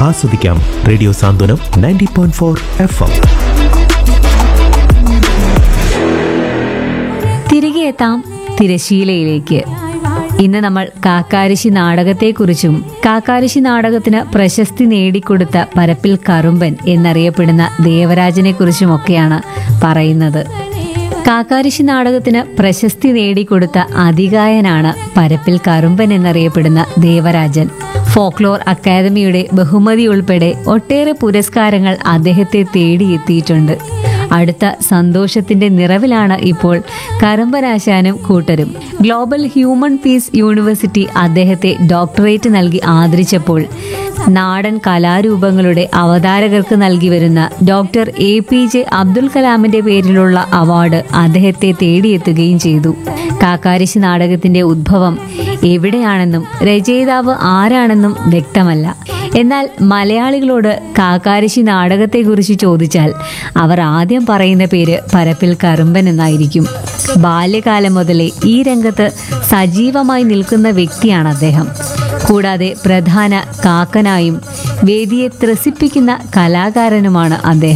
ആസ്വദിക്കാം radio Santhwanam ninety point four F M തിരികെ എത്താം തിരശീലയിലേക്ക് ഇന്ന് നമ്മൾ കാക്കാരിശി നാടകത്തെക്കുറിച്ചും കാക്കാരിശി നാടകത്തിന് പ്രശസ്തി നേടിക്കൊടുത്ത പരപ്പിൽ കറുമ്പൻ എന്നറിയപ്പെടുന്ന ദേവരാജനെ കുറിച്ചുമൊക്കെയാണ് പറയുന്നത് കാക്കാരിശി നാടകത്തിന് പ്രശസ്തി നേടിക്കൊടുത്ത അതികായനാണ് പരപ്പിൽ കറുമ്പൻ എന്നറിയപ്പെടുന്ന ദേവരാജൻ ഫോക്ലോർ അക്കാദമിയുടെ ബഹുമതി ഉൾപ്പെടെ ഒട്ടേറെ പുരസ്കാരങ്ങൾ അദ്ദേഹത്തെ തേടിയെത്തിയിട്ടുണ്ട് അടുത്ത സന്തോഷത്തിന്റെ നിറവിലാണ് ഇപ്പോൾ കരമ്പനാശാനും കൂട്ടരും ഗ്ലോബൽ ഹ്യൂമൻ പീസ് യൂണിവേഴ്സിറ്റി അദ്ദേഹത്തെ ഡോക്ടറേറ്റ് നൽകി ആദരിച്ചപ്പോൾ നാടൻ കലാരൂപങ്ങളുടെ അവതാരകർക്ക് നൽകി വരുന്ന doctor A P J Abdul കലാമിന്റെ പേരിലുള്ള അവാർഡ് അദ്ദേഹത്തെ തേടിയെത്തുകയും ചെയ്തു കാക്കാരിശി നാടകത്തിന്റെ ഉദ്ഭവം എവിടെയാണെന്നും രചയിതാവ് ആരാണെന്നും വ്യക്തമല്ല എന്നാൽ മലയാളികളോട് കാക്കാരിശി നാടകത്തെക്കുറിച്ച് ചോദിച്ചാൽ അവർ ആദ്യം പറയുന്ന പേര് പരപ്പിൽ കറുമ്പൻ എന്നായിരിക്കും ബാല്യകാലം മുതലേ ഈ രംഗത്ത് സജീവമായി നിൽക്കുന്ന വ്യക്തിയാണ് അദ്ദേഹം കൂടാതെ പ്രധാന കാക്കനായും വേദിയെ ത്രസിപ്പിക്കുന്ന കലാകാരനുമാണ് അദ്ദേഹം